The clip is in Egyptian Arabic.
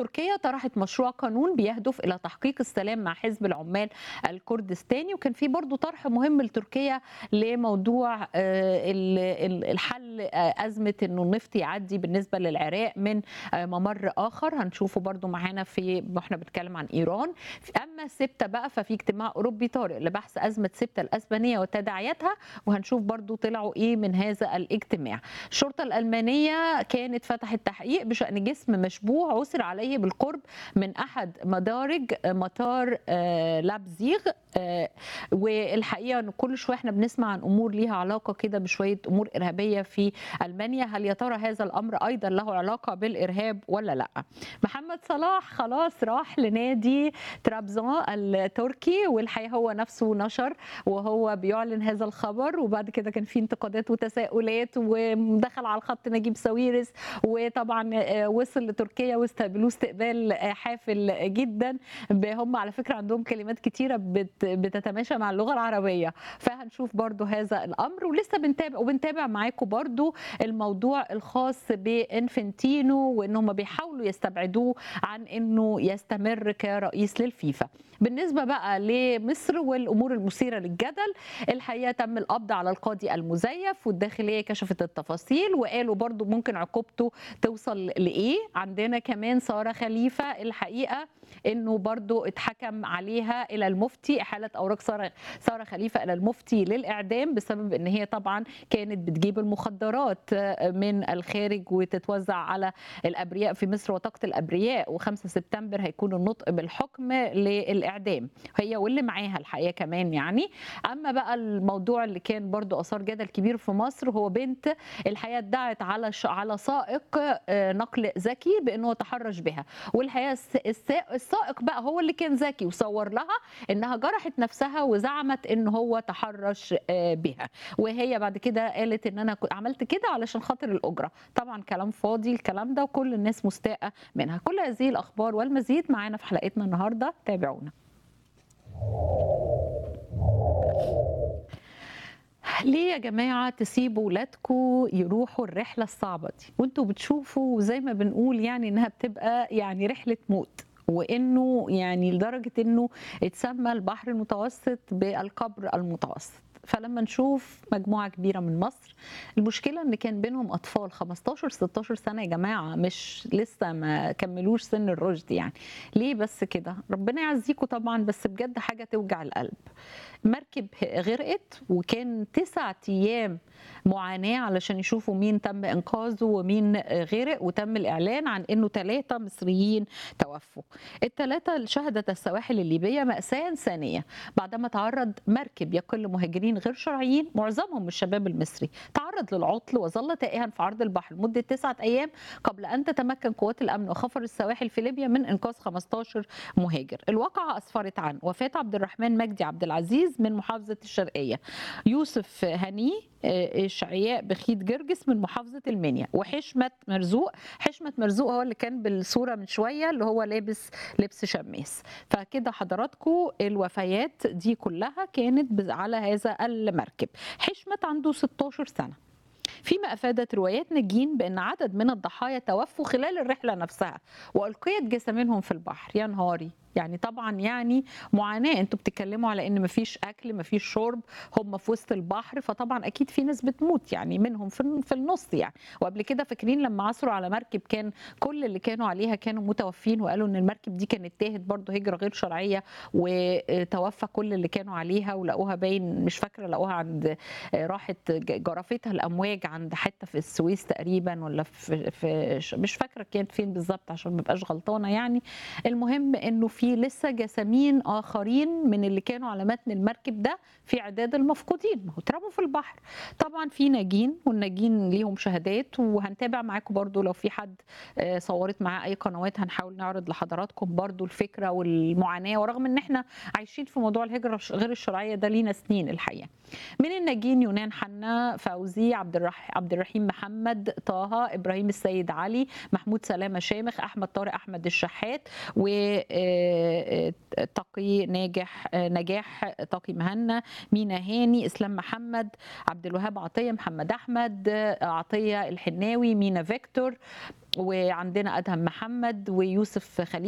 تركيا طرحت مشروع قانون بيهدف الى تحقيق السلام مع حزب العمال الكردستاني وكان في برضو طرح مهم لتركيا لموضوع الحل ازمه انه النفط يعدي بالنسبه للعراق من ممر اخر هنشوفه برضو معانا في واحنا بنتكلم عن ايران اما سبته بقى ففي اجتماع اوروبي طارئ لبحث ازمه سبته الاسبانيه وتداعياتها وهنشوف برضو طلعوا ايه من هذا الاجتماع الشرطه الالمانيه كانت فتحت تحقيق بشان جسم مشبوه عثر عليه بالقرب من احد مدارج مطار لابزيغ والحقيقه ان كل شويه احنا بنسمع عن امور ليها علاقه كده بشويه امور ارهابيه في المانيا هل يا ترى هذا الامر ايضا له علاقه بالارهاب ولا لا محمد صلاح خلاص راح لنادي ترابزون التركي والحقيقه هو نفسه نشر وهو بيعلن هذا الخبر وبعد كده كان في انتقادات وتساؤلات ودخل على الخط نجيب ساويرس وطبعا وصل لتركيا واستقبلوه استقبال حافل جدا هم على فكره عندهم كلمات كتيره بتتماشى مع اللغه العربيه فهنشوف برضو هذا الامر ولسه بنتابع وبنتابع معاكم برضو الموضوع الخاص بانفنتينو وان هم بيحاولوا يستبعدوه عن انه يستمر كرئيس للفيفا بالنسبه بقى لمصر والامور المثيره للجدل الحقيقه تم القبض على القاضي المزيف والداخليه كشفت التفاصيل وقالوا برضو ممكن عقوبته توصل لايه عندنا كمان ساره خليفه الحقيقه انه برضو اتحكم عليها الى المفتي احاله اوراق ساره ساره خليفه الى المفتي للاعدام بسبب ان هي طبعا كانت بتجيب المخدرات من الخارج وتتوزع على الابرياء في مصر وتقتل الابرياء و5 سبتمبر هيكون النطق بالحكم للاعدام هي واللي معاها الحقيقه كمان يعني اما بقى الموضوع اللي كان برضو اثار جدل كبير في مصر هو بنت الحقيقه ادعت على على سائق نقل ذكي بانه تحرش بها والحقيقه السائق بقى هو اللي كان ذكي وصور لها انها جرحت نفسها وزعمت ان هو تحرش بها وهي بعد كده قالت ان انا عملت كده علشان خاطر الاجره طبعا كلام فاضي الكلام ده وكل الناس مستاءه منها كل هذه الاخبار والمزيد معانا في حلقتنا النهارده تابعونا ليه يا جماعة تسيبوا ولادكم يروحوا الرحلة الصعبة دي وانتوا بتشوفوا زي ما بنقول يعني انها بتبقى يعني رحلة موت وانه يعني لدرجة انه اتسمى البحر المتوسط بالقبر المتوسط فلما نشوف مجموعه كبيره من مصر المشكله ان كان بينهم اطفال 15 16 سنه يا جماعه مش لسه ما كملوش سن الرشد يعني ليه بس كده ربنا يعزيكم طبعا بس بجد حاجه توجع القلب مركب غرقت وكان تسعة ايام معاناه علشان يشوفوا مين تم انقاذه ومين غرق وتم الاعلان عن انه ثلاثه مصريين توفوا الثلاثه شهدت السواحل الليبيه ماساه انسانيه بعدما تعرض مركب يقل مهاجرين غير شرعيين معظمهم الشباب المصري تعرض للعطل وظل تائها في عرض البحر لمده تسعه ايام قبل ان تتمكن قوات الامن وخفر السواحل في ليبيا من انقاذ 15 مهاجر الواقعه اسفرت عن وفاه عبد الرحمن مجدي عبد العزيز من محافظه الشرقيه يوسف هني اشعياء بخيت جرجس من محافظه المنيا وحشمت مرزوق حشمت مرزوق هو اللي كان بالصوره من شويه اللي هو لابس لبس شماس فكده حضراتكم الوفيات دي كلها كانت على هذا المركب حشمت عنده 16 سنه فيما افادت روايات نجين بان عدد من الضحايا توفوا خلال الرحله نفسها والقيت جسامينهم في البحر يا نهاري يعني طبعا يعني معاناه انتوا بتتكلموا على ان مفيش اكل مفيش شرب هم في وسط البحر فطبعا اكيد في ناس بتموت يعني منهم في في النص يعني وقبل كده فاكرين لما عثروا على مركب كان كل اللي كانوا عليها كانوا متوفين وقالوا ان المركب دي كانت تاهت برضه هجره غير شرعيه وتوفى كل اللي كانوا عليها ولقوها باين مش فاكره لقوها عند راحت جرفتها الامواج عند حته في السويس تقريبا ولا في, في مش فاكره كانت فين بالظبط عشان ما ابقاش غلطانه يعني المهم انه في لسه جسامين اخرين من اللي كانوا على متن المركب ده في عداد المفقودين ما هو اترموا في البحر طبعا في ناجين والناجين ليهم شهادات وهنتابع معاكم برضو لو في حد صورت معاه اي قنوات هنحاول نعرض لحضراتكم برضو الفكره والمعاناه ورغم ان احنا عايشين في موضوع الهجره غير الشرعيه ده لينا سنين الحقيقه من الناجين يونان حنا فوزي عبد الرحيم عبد الرحيم محمد طه ابراهيم السيد علي محمود سلامه شامخ احمد طارق احمد الشحات و آه، آه، تقي ناجح آه، نجاح تقي مهنا مينا هاني اسلام محمد عبد الوهاب عطيه محمد احمد آه، عطيه الحناوي مينا فيكتور وعندنا ادهم محمد ويوسف خليل